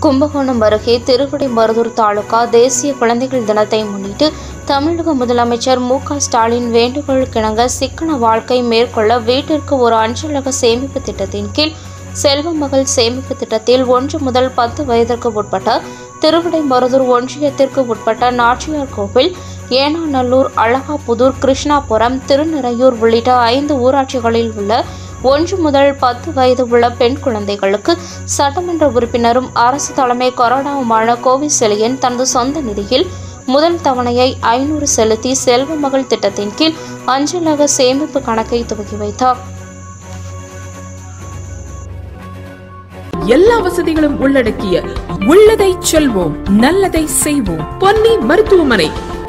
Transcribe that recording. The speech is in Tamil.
கும்பகோணம் அருகே திருவிடைமருதூர் தாலுகா தேசிய குழந்தைகள் தினத்தை முன்னிட்டு தமிழக முதலமைச்சர் மு க ஸ்டாலின் வேண்டுகோளுக்கிணங்க சிக்கன வாழ்க்கை மேற்கொள்ள வீட்டிற்கு ஒரு அஞ்சலக சேமிப்பு திட்டத்தின் கீழ் செல்வ மகள் சேமிப்பு திட்டத்தில் ஒன்று முதல் பத்து வயதிற்கு உட்பட்ட திருவிடைமருதூர் ஒன்றியத்திற்கு உட்பட்ட நாச்சியார் கோவில் ஏனாநல்லூர் அழகாபுதூர் கிருஷ்ணாபுரம் திருநிறையூர் உள்ளிட்ட ஐந்து ஊராட்சிகளில் உள்ள ஒன்று முதல் பத்து வயது உள்ள பெண் குழந்தைகளுக்கு சட்டமன்ற உறுப்பினரும் அரசு தலைமை கொறடாவுமான கோவிசெலியன் தனது சொந்த நிதியில் முதல் தவணையை ஐநூறு செலுத்தி செல்வ மகள் திட்டத்தின் கீழ் அஞ்சலக சேமிப்பு கணக்கை துவக்கி வைத்தார் எல்லா வசதிகளும் உள்ளடக்கிய உள்ளதை செல்வோம் நல்லதை செய்வோம் பொன்னி மருத்துவமனை